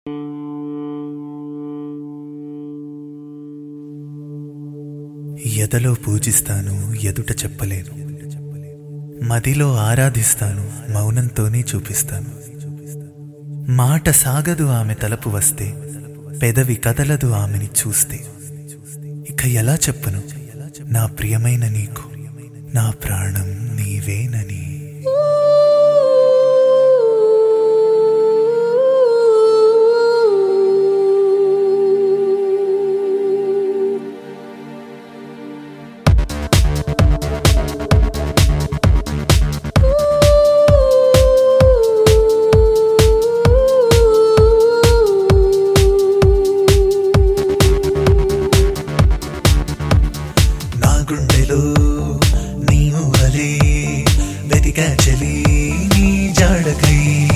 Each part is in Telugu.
ఎదలో పూజిస్తాను ఎదుట చెప్పలేను మదిలో ఆరాధిస్తాను మౌనంతోనే చూపిస్తాను మాట సాగదు ఆమె తలపు వస్తే పెదవి కదలదు ఆమెని చూస్తే ఇక ఎలా చెప్పను నా ప్రియమైన నీకు నా ప్రాణం నీవేనని నా గుండెలో నీ ఊహలే వెతికా చలి నీ జాడకై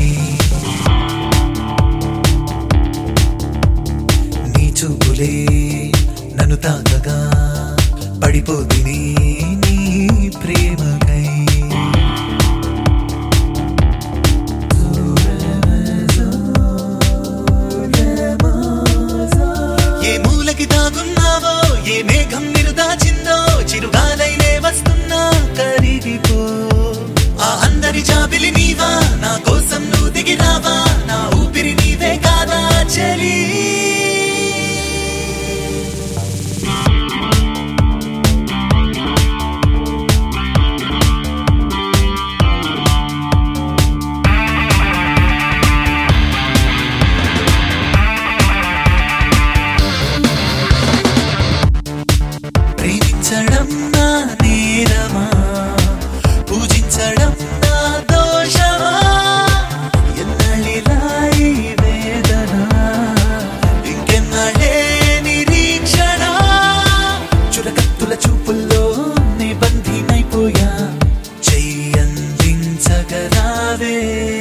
నీ చూపులే నన్ను తాకగా పడిపోతిని నీ ప్రేమకై ఏ మూలకి దాగున్నావో ఏ మేఘం నిరు దాచిందో చిరుగాలైనే వస్తున్నా కరిగిపో ఆ అందరి జాబిలి నీవా నా కోసం నువ్వు దిగిరావా నా ఊపిరి నీవే కాదా చలి ప్రేమించడం నా నేరమా పూజించడం నా దోషమా ఎన్నళ్ళిలా ఈ వేదన ఇంకెన్నడే నిరీక్షణ చురకత్తుల చూపుల్లో నీ బంధీనైపోయా చెయ్యందించగరావే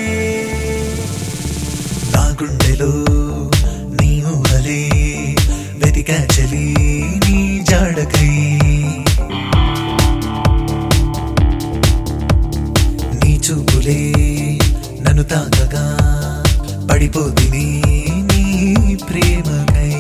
నా గుండెలో నీ ఊహలే వెతికా చలి నీ జాడకై నీ చూపులే నన్ను తాకగా పడిపోతిని నీ ప్రేమకై